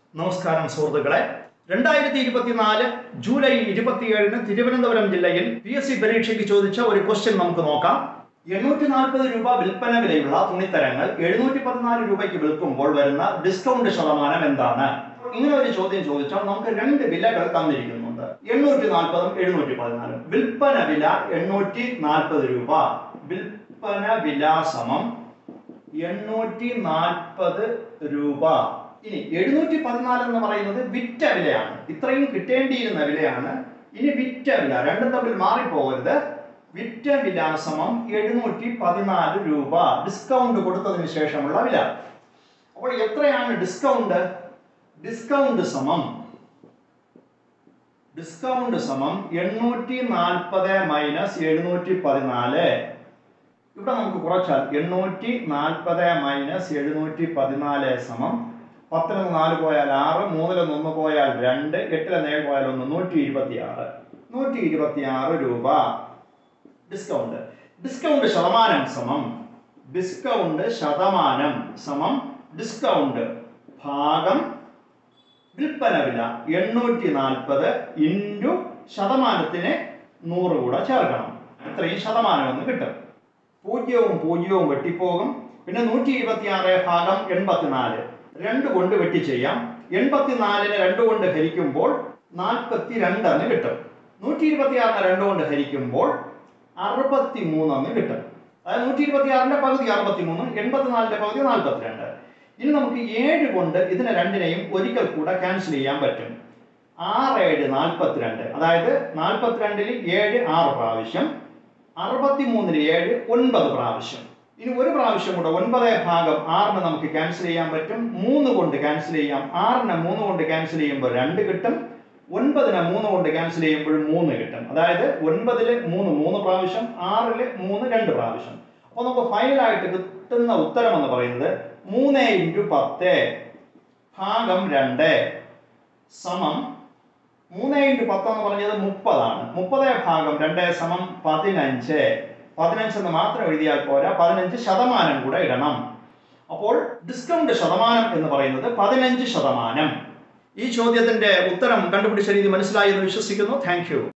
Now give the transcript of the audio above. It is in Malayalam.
നമസ്കാരം സുഹൃത്തുക്കളെ രണ്ടായിരത്തി ഇരുപത്തിനാല് ജൂലൈ ഇരുപത്തിയേഴിന് തിരുവനന്തപുരം ജില്ലയിൽ പി എസ് സി പരീക്ഷയ്ക്ക് ചോദിച്ച ഒരു ക്വസ്റ്റ്യൻ നമുക്ക് നോക്കാം എണ്ണൂറ്റി നാൽപ്പത് രൂപ വിൽപ്പന വിലയുള്ള തുണിത്തരങ്ങൾ എഴുന്നൂറ്റി പതിനാല് രൂപയ്ക്ക് വിൽക്കുമ്പോൾ വരുന്ന ഡിസ്കൗണ്ട് ശതമാനം എന്താണ് ഇങ്ങനെ ഒരു ചോദ്യം ചോദിച്ചാൽ നമുക്ക് രണ്ട് വിലകൾ തന്നിരിക്കുന്നുണ്ട് എണ്ണൂറ്റി നാൽപ്പതും എഴുന്നൂറ്റി പതിനാലും വിൽപ്പന വില എണ്ണൂറ്റി നാൽപ്പത് രൂപ വിൽപ്പന വില സമം എണ്ണൂറ്റി നാൽപ്പത് രൂപ ഇനി എഴുന്നൂറ്റി പതിനാല് എന്ന് പറയുന്നത് വിറ്റ വിലയാണ് ഇത്രയും കിട്ടേണ്ടിയിരുന്ന വിലയാണ് ഇനി വിറ്റ വില രണ്ടും തമ്മിൽ മാറിപ്പോകരുത് വിറ്റ വില സമം എഴുന്നൂറ്റി പതിനാല് രൂപ ഡിസ്കൗണ്ട് കൊടുത്തതിന് ശേഷമുള്ള വില അപ്പോൾ എത്രയാണ് ഡിസ്കൗണ്ട് ഡിസ്കൗണ്ട് സമം ഡിസ്കൗണ്ട് സമം എണ്ണൂറ്റി നാൽപ്പത് മൈനസ് എഴുന്നൂറ്റി പതിനാല് ഇവിടെ നമുക്ക് കുറച്ചാൽ എണ്ണൂറ്റി നാൽപ്പത് മൈനസ് എഴുന്നൂറ്റി പതിനാല് സമം പത്തിന് നാല് പോയാൽ ആറ് മൂന്നിലൊന്ന് ഒന്ന് പോയാൽ രണ്ട് എട്ടിലൊന്ന് ഏഴ് പോയാൽ ഒന്ന് നൂറ്റി ഇരുപത്തി ആറ് നൂറ്റി ഇരുപത്തി ആറ് രൂപ ഡിസ്കൗണ്ട് ഡിസ്കൗണ്ട് ശതമാനം സമം ഡിസ്കൗണ്ട് ശതമാനം സമം ഡിസ്കൗണ്ട് ഭാഗം വിൽപ്പന വില എണ്ണൂറ്റി നാൽപ്പത് ഇൻറ്റു ശതമാനത്തിന് നൂറ് കൂടെ ചേർക്കണം ഇത്രയും ശതമാനം എന്ന് കിട്ടും പൂജ്യവും പൂജ്യവും വെട്ടിപ്പോകും പിന്നെ നൂറ്റി ഇരുപത്തി ആറ് ഭാഗം എൺപത്തിനാല് രണ്ട് കൊണ്ട് വെട്ടി ചെയ്യാം എൺപത്തിനാലിന് രണ്ട് കൊണ്ട് ഹരിക്കുമ്പോൾ നാൽപ്പത്തി രണ്ടെന്ന് കിട്ടും നൂറ്റി ഇരുപത്തി ആറിന് രണ്ട് കൊണ്ട് ഹരിക്കുമ്പോൾ അറുപത്തി മൂന്നെന്ന് കിട്ടും അതായത് നൂറ്റി ഇരുപത്തി ആറിന്റെ പകുതി അറുപത്തി മൂന്ന് എൺപത്തിനാലിന്റെ പകുതി നാൽപ്പത്തിരണ്ട് ഇനി നമുക്ക് ഏഴ് കൊണ്ട് ഇതിനെ രണ്ടിനെയും ഒരിക്കൽ കൂടെ ക്യാൻസൽ ചെയ്യാൻ പറ്റും ആറ് ഏഴ് നാൽപ്പത്തിരണ്ട് അതായത് നാൽപ്പത്തിരണ്ടിൽ ഏഴ് ആറ് പ്രാവശ്യം അറുപത്തി മൂന്നില് ഏഴ് ഒൻപത് പ്രാവശ്യം ഇനി ഒരു പ്രാവശ്യം കൂടെ ഒൻപത് ഭാഗം ആറിന് നമുക്ക് ക്യാൻസൽ ചെയ്യാൻ പറ്റും മൂന്ന് കൊണ്ട് ക്യാൻസൽ ചെയ്യാം ആറിന് മൂന്ന് കൊണ്ട് ക്യാൻസൽ ചെയ്യുമ്പോൾ രണ്ട് കിട്ടും ഒൻപതിന് മൂന്ന് കൊണ്ട് ക്യാൻസൽ ചെയ്യുമ്പോൾ മൂന്ന് കിട്ടും അതായത് ഒൻപതില് മൂന്ന് മൂന്ന് പ്രാവശ്യം ആറില് മൂന്ന് രണ്ട് പ്രാവശ്യം അപ്പോൾ നമുക്ക് ഫൈനലായിട്ട് കിട്ടുന്ന ഉത്തരം എന്ന് പറയുന്നത് മൂന്ന് ഇൻറ്റു പത്ത് ഭാഗം രണ്ട് സമം മൂന്ന് ഇൻറ്റു പത്ത് എന്ന് പറഞ്ഞത് മുപ്പതാണ് മുപ്പത് ഭാഗം രണ്ട് സമം പതിനഞ്ച് പതിനഞ്ച് എന്ന് മാത്രം എഴുതിയാൽ പോരാ പതിനഞ്ച് ശതമാനം കൂടെ ഇടണം അപ്പോൾ ഡിസ്കൗണ്ട് ശതമാനം എന്ന് പറയുന്നത് പതിനഞ്ച് ശതമാനം ഈ ചോദ്യത്തിന്റെ ഉത്തരം കണ്ടുപിടിച്ച രീതി മനസ്സിലായി എന്ന് വിശ്വസിക്കുന്നു താങ്ക്